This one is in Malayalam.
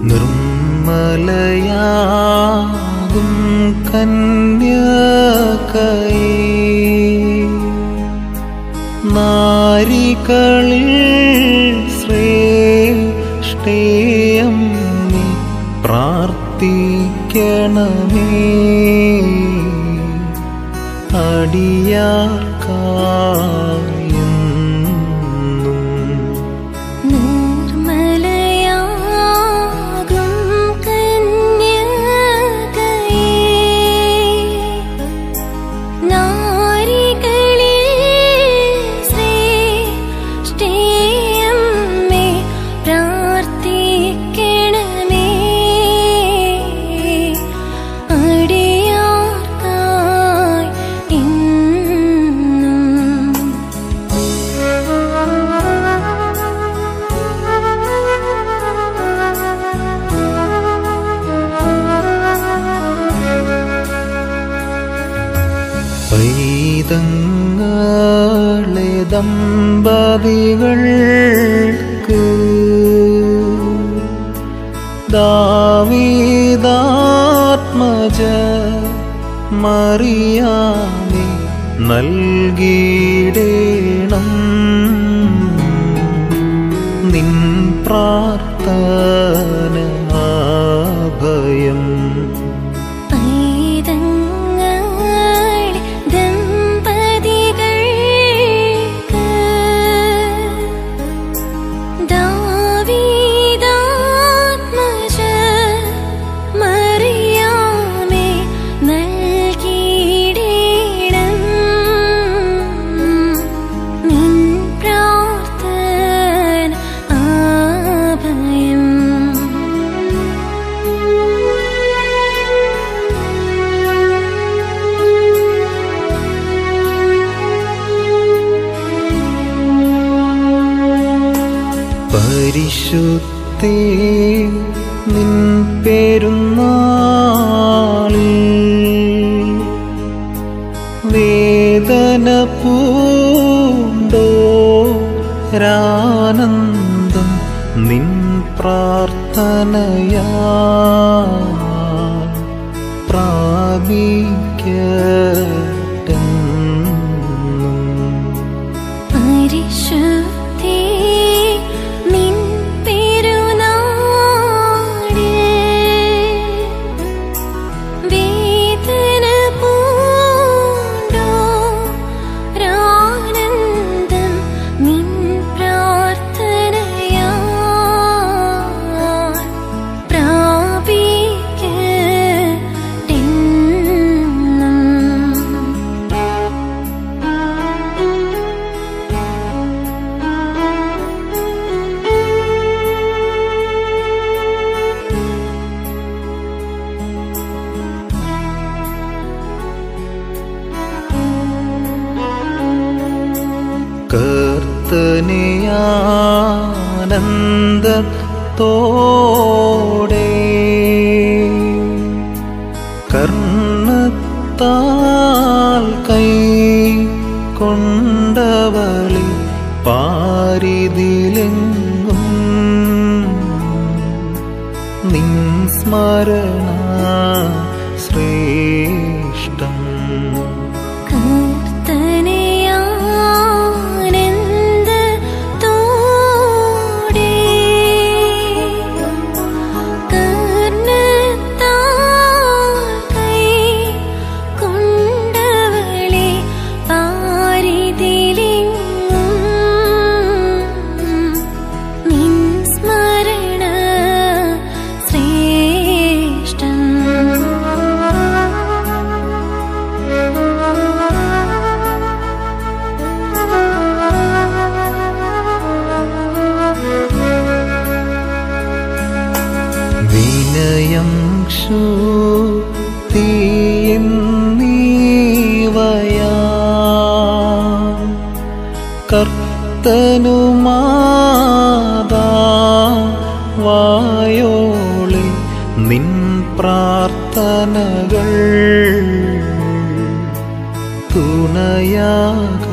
നിർമ്മലയാകും കന്യകയേ നാരികളിൽ ശ്രേഷ്ഠേയം നീ പ്രാർത്ഥിക്കണമേ അടിയാർക്കായെന്നും നിർമ്മലയാകും കന്യകയേ നാരികളിൽ ശ്രേഷ്ഠയമ്മേ പ്രാർത്ഥിക്കണമേ അടിയാർക്കായി ഇന്നും പൈതങ്ങളെ ദമ്പതികൾക്ക് ദാവീദാത്മജ മറിയാമി നൽകിയിടേണം നിൻ പ്രാർത്ഥന ഭയം പൈതങ്ങൾ ദമ്പതികൾക്ക് ദാവീദാത്മജ മറിയാമേ നൽകിയിടേണം നിൻ പ്രാർത്ഥന ആഭയം പരിശുദ്ധേ നിൻ പെരുന്നാളിൽ വേദന പൂണ്ടോ രാനന്ദം നിൻ പ്രാർത്ഥനയാ പ്രാപിക്കട്ടെന്നും പരിശുദ്ധേ നിൻ പെരുന്നാളിൽ വേദന പൂണ്ടോ രാനന്ദം നിൻ പ്രാർത്ഥനയാ പ്രാപിക്കട്ടെന്നും കർത്തനെയാനന്ദത്തോടെ കർണത്താൽ കൈ കൊണ്ടവളി പാരിതിലെങ്ങും നിൻ സ്മരണ ശ്രേഷ്ഠം കർത്തനയാനന്ദത്തോടെ കർണത്താൽ കൈ കൊണ്ടവളെ പാരിതിലെങ്ങും നിൻ സ്മരണ ശ്രേഷ്ഠം വിനയം ശൂത്തിയെന്നീവയാ കർത്തനുമാതാ വായോളി നിൻ പ്രാർത്ഥനകൾ തുണയാക